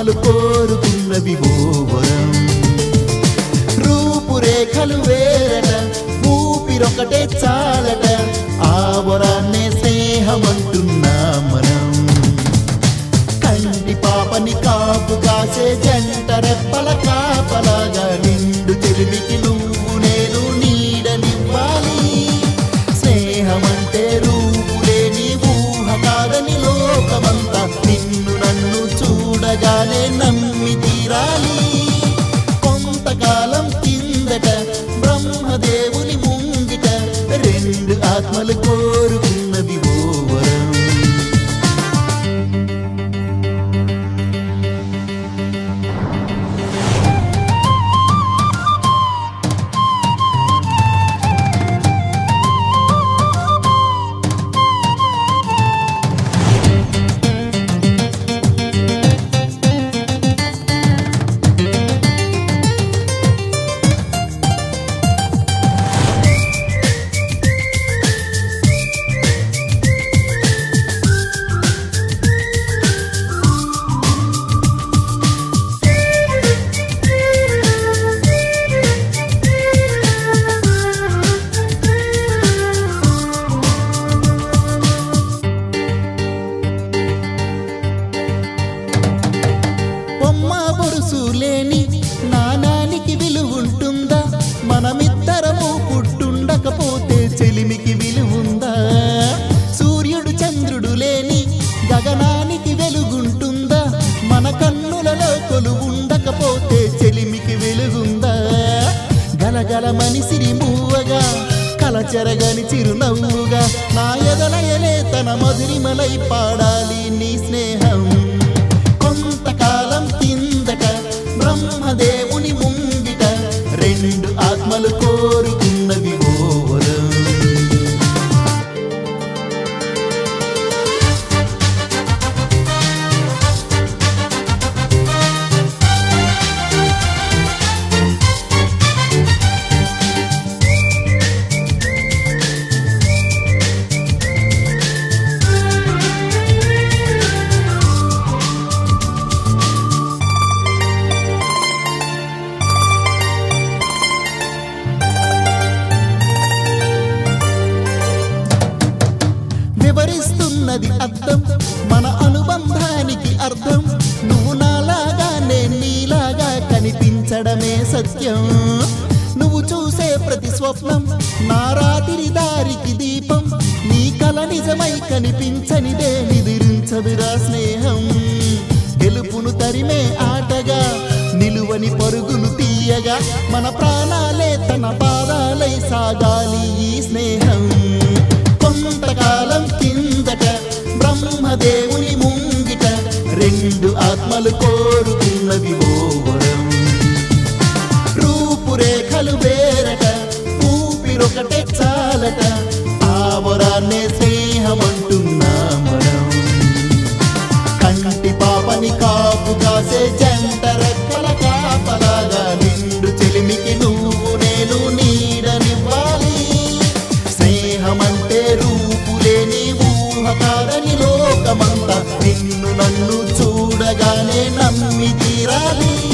ఆత్మలు కోరుకున్నవి ఓవరం రూపురేఖలు వేరట ఊపిరొకటే చాలట ఆవరాన్నే స్నేహమంటున్నా మనం కంటి పాపని కాపు కాసే జంట రెప్పల కాపలాగా నిండు తెలివికి నువ్వు నేను నీడనివ్వాలి స్నేహమంటే రూపులేని ఊహ కాదని లోకమంతా నిన్ను నన్ను చూడగానే నమ్మి తీరాలి కొంతకాలం కిందట బ్రహ్మదేవుని ముంగిట రెండు ఆత్మలు కోరుకున్నవి ఓవరం బొమ్మ బొరుసు లేని నానానికి విలువుంటుందా మనమిద్దరము పుట్టుండకపోతే చెలిమికి విలువుందా సూర్యుడు చంద్రుడు లేని గగనానికి వెలుగుంటుందా మన కన్నులలో కొలువుండకపోతే చెలిమికి వెలుగుందా గలగల మనిసిరి మూవగా కలచెరగని చిరునవ్వుగా నా ఎదలయలే తన మధురిమలై పాడాలి నీ స్నేహం కొంతకాలం కిందట బ్రహ్మదేవుని ముంగిట రెండు ఆత్మలు కోరుకున్నవి ఓవరం వివరిస్తున్నది అర్థం మన అనుబంధానికి అర్థం నువ్వు నాలాగా నేను నీలాగా కనిపించడమే సత్యం నువ్వు చూసే ప్రతి స్వప్నం నా రాత్రి దారికి దీపం నీ కల నిజమై కనిపించనిదే నిదిరించదురా స్నేహం గెలుపును తరిమే ఆటగా నిలువని పరుగులు తీయగా మన ప్రాణాలే తన పాదాలై సాగాలి ఈ స్నేహం కొంతకాలం కిందట బ్రహ్మదేవుని ముంగిట రెండు ఆత్మలు కోరుకున్నవి ఓవరం రూపురేఖలు వేరట ఊపిరొకటే చాలట ఆవరాన్నే స్నేహమంటున్నా మనం కంటి పాపని కాపు కాసే జంట రెక్కల కాపలాగా నిండు చెలిమికి నువ్వు నేను నీడనివ్వాలి స్నేహమంటే రూపులేని ఊహ కాదని లోకమంతా నిన్ను నన్ను చూడగానే నమ్మి తీరాలి